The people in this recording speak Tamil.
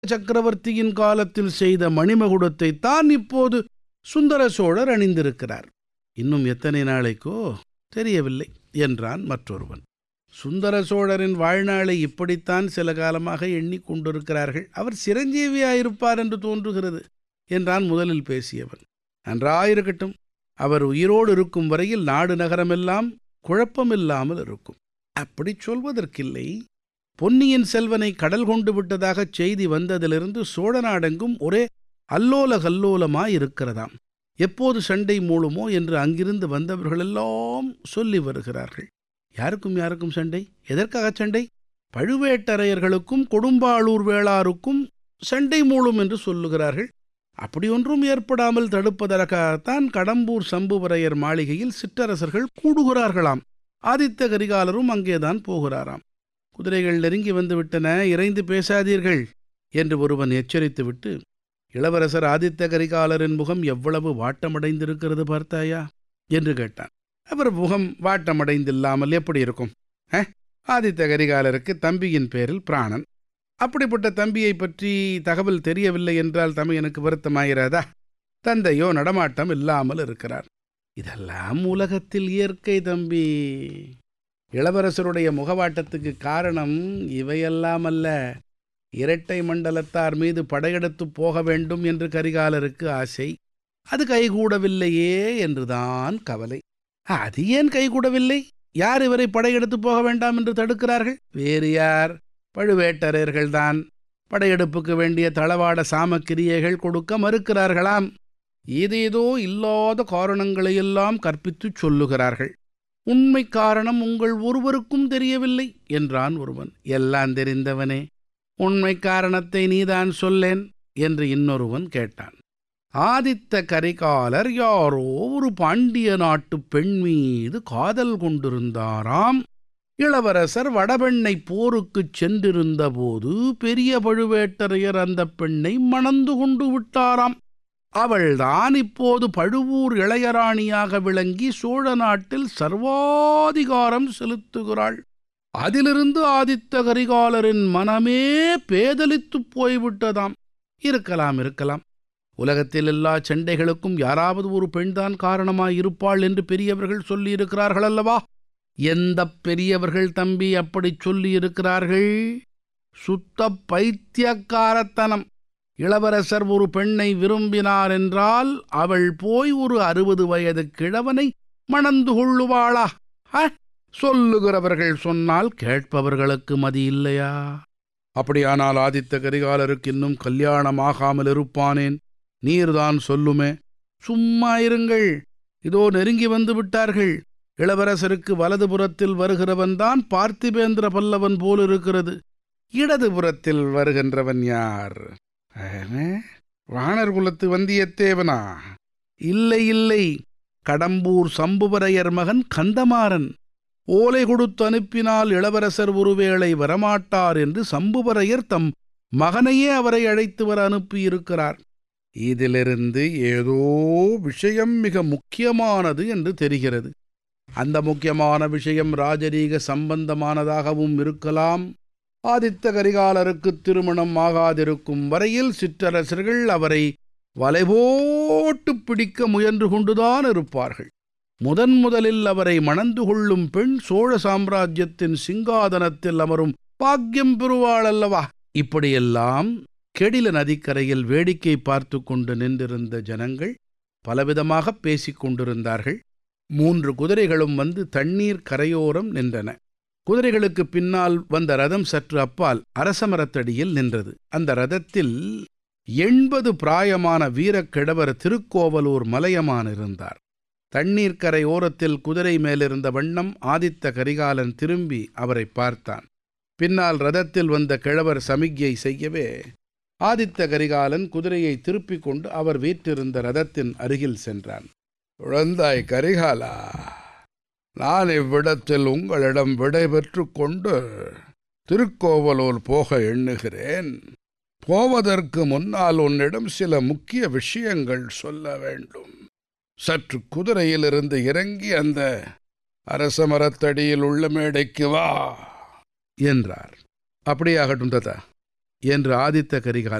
சக்கரவர்த்தியின் காலத்தில் செய்த மணிமகுடத்தை தான் இப்போது சுந்தர சோழர் அணிந்திருக்கிறார் இன்னும் எத்தனை நாளைக்கோ தெரியவில்லை என்றான் மற்றொருவன் சுந்தர சோழரின் வாழ்நாளை இப்படித்தான் சில காலமாக எண்ணிக்கொண்டிருக்கிறார்கள் அவர் சிரஞ்சீவியாயிருப்பார் என்று தோன்றுகிறது என்றான் முதலில் பேசியவன் நன்றாயிருக்கட்டும் அவர் உயிரோடு இருக்கும் வரையில் நாடு நகரமெல்லாம் குழப்பமில்லாமல் இருக்கும் அப்படிச் சொல்வதற்கில்லை பொன்னியின் செல்வனை கடல் கொண்டு விட்டதாகச் செய்தி வந்ததிலிருந்து சோழ நாடெங்கும் ஒரே அல்லோல கல்லோலமாயிருக்கிறதாம் எப்போது சண்டை மூளுமோ என்று அங்கிருந்து வந்தவர்களெல்லாம் சொல்லி வருகிறார்கள் யாருக்கும் யாருக்கும் சண்டை எதற்காக சண்டை பழுவேட்டரையர்களுக்கும் கொடும்பாளூர் வேளாருக்கும் சண்டை மூளும் என்று சொல்லுகிறார்கள் அப்படி ஒன்றும் ஏற்படாமல் தடுப்பதற்காகத்தான் கடம்பூர் சம்புவரையர் மாளிகையில் சிற்றரசர்கள் கூடுகிறார்களாம் ஆதித்த கரிகாலரும் அங்கேதான் போகிறாராம் குதிரைகள் நெருங்கி வந்துவிட்டன இறைந்து பேசாதீர்கள் என்று ஒருவன் எச்சரித்துவிட்டு இளவரசர் ஆதித்த கரிகாலரின் முகம் எவ்வளவு வாட்டமடைந்திருக்கிறது பார்த்தாயா என்று கேட்டான் அவர் முகம் வாட்டமடைந்தில்லாமல் எப்படி இருக்கும் ஆதித்த கரிகாலருக்கு தம்பியின் பேரில் பிராணன் அப்படிப்பட்ட தம்பியை பற்றி தகவல் தெரியவில்லை என்றால் தமையனுக்கு வருத்தமாயிராதா தந்தையோ நடமாட்டம் இல்லாமல் இருக்கிறார் இதெல்லாம் உலகத்தில் இயற்கை தம்பி இளவரசருடைய முகவாட்டத்துக்கு காரணம் இவையெல்லாம் அல்ல இரட்டை மண்டலத்தார் மீது படையெடுத்து போக வேண்டும் என்று கரிகாலருக்கு ஆசை அது கைகூடவில்லையே என்றுதான் கவலை அது ஏன் கைகூடவில்லை யார் இவரை படையெடுத்து போக வேண்டாம் என்று தடுக்கிறார்கள் வேறு யார் பழுவேட்டரையர்கள்தான் படையெடுப்புக்கு வேண்டிய தளவாட சாமக்கிரியைகள் கொடுக்க மறுக்கிறார்களாம் ஏதேதோ இல்லாத காரணங்களையெல்லாம் கற்பித்துச் சொல்லுகிறார்கள் உண்மை காரணம் உங்கள் ஒருவருக்கும் தெரியவில்லை என்றான் ஒருவன் எல்லாம் தெரிந்தவனே உண்மை காரணத்தை நீதான் சொல்லேன் என்று இன்னொருவன் கேட்டான் ஆதித்த கரிகாலர் யாரோ ஒரு பாண்டிய நாட்டு பெண் மீது காதல் கொண்டிருந்தாராம் இளவரசர் வடபெண்ணை போருக்குச் சென்றிருந்தபோது பெரிய பழுவேட்டரையர் அந்த பெண்ணை மணந்து கொண்டு விட்டாராம் அவள்தான் இப்போது பழுவூர் இளையராணியாக விளங்கி சோழ நாட்டில் சர்வாதிகாரம் செலுத்துகிறாள் அதிலிருந்து ஆதித்த கரிகாலரின் மனமே பேதலித்துப் போய்விட்டதாம் இருக்கலாம் இருக்கலாம் உலகத்தில் எல்லா சண்டைகளுக்கும் யாராவது ஒரு பெண்தான் காரணமாயிருப்பாள் என்று பெரியவர்கள் சொல்லியிருக்கிறார்கள் அல்லவா எந்த பெரியவர்கள் தம்பி அப்படிச் சொல்லியிருக்கிறார்கள் சுத்த பைத்தியக்காரத்தனம் இளவரசர் ஒரு பெண்ணை விரும்பினார் என்றால் அவள் போய் ஒரு அறுபது வயது கிழவனை மணந்து கொள்ளுவாளா சொல்லுகிறவர்கள் சொன்னால் கேட்பவர்களுக்கு மதி இல்லையா அப்படியானால் ஆதித்த கரிகாலருக்கு இன்னும் கல்யாணமாகாமல் இருப்பானேன் நீர்தான் சொல்லுமே சும்மா இருங்கள் இதோ நெருங்கி வந்து விட்டார்கள் இளவரசருக்கு வலதுபுறத்தில் வருகிறவன்தான் பார்த்திபேந்திர பல்லவன் போல் இருக்கிறது இடதுபுறத்தில் வருகின்றவன் யார் வாணர் குலத்து வந்தியத்தேவனா இல்லை இல்லை கடம்பூர் சம்புவரையர் மகன் கந்தமாறன் ஓலை கொடுத்து அனுப்பினால் இளவரசர் ஒருவேளை வரமாட்டார் என்று சம்புவரையர் தம் மகனையே அவரை அழைத்து வர அனுப்பியிருக்கிறார் இதிலிருந்து ஏதோ விஷயம் மிக முக்கியமானது என்று தெரிகிறது அந்த முக்கியமான விஷயம் ராஜரீக சம்பந்தமானதாகவும் இருக்கலாம் ஆதித்த கரிகாலருக்கு திருமணம் ஆகாதிருக்கும் வரையில் சிற்றரசர்கள் அவரை வலைபோட்டு பிடிக்க முயன்று கொண்டுதான் இருப்பார்கள் முதன் முதலில் அவரை மணந்து கொள்ளும் பெண் சோழ சாம்ராஜ்யத்தின் சிங்காதனத்தில் அமரும் பாக்கியம் பெறுவாள் அல்லவா இப்படியெல்லாம் கெடில நதிக்கரையில் வேடிக்கை பார்த்து கொண்டு நின்றிருந்த ஜனங்கள் பலவிதமாக பேசிக் கொண்டிருந்தார்கள் மூன்று குதிரைகளும் வந்து தண்ணீர் கரையோரம் நின்றன குதிரைகளுக்கு பின்னால் வந்த ரதம் சற்று அப்பால் அரசமரத்தடியில் நின்றது அந்த ரதத்தில் எண்பது பிராயமான வீரக்கிழவர் திருக்கோவலூர் மலையமான் இருந்தார் தண்ணீர் கரை ஓரத்தில் குதிரை மேலிருந்த வண்ணம் ஆதித்த கரிகாலன் திரும்பி அவரை பார்த்தான் பின்னால் ரதத்தில் வந்த கிழவர் சமிக்ஞை செய்யவே ஆதித்த கரிகாலன் குதிரையை திருப்பிக் கொண்டு அவர் வீற்றிருந்த ரதத்தின் அருகில் சென்றான் குழந்தாய் கரிகாலா நான் இவ்விடத்தில் உங்களிடம் விடை பெற்று கொண்டு திருக்கோவலூர் போக எண்ணுகிறேன் போவதற்கு முன்னால் உன்னிடம் சில முக்கிய விஷயங்கள் சொல்ல வேண்டும் சற்று குதிரையிலிருந்து இறங்கி அந்த அரச மரத்தடியில் உள்ள மேடைக்கு வா என்றார் அப்படியாகட்டும் ததா என்று ஆதித்த கரிகாலன்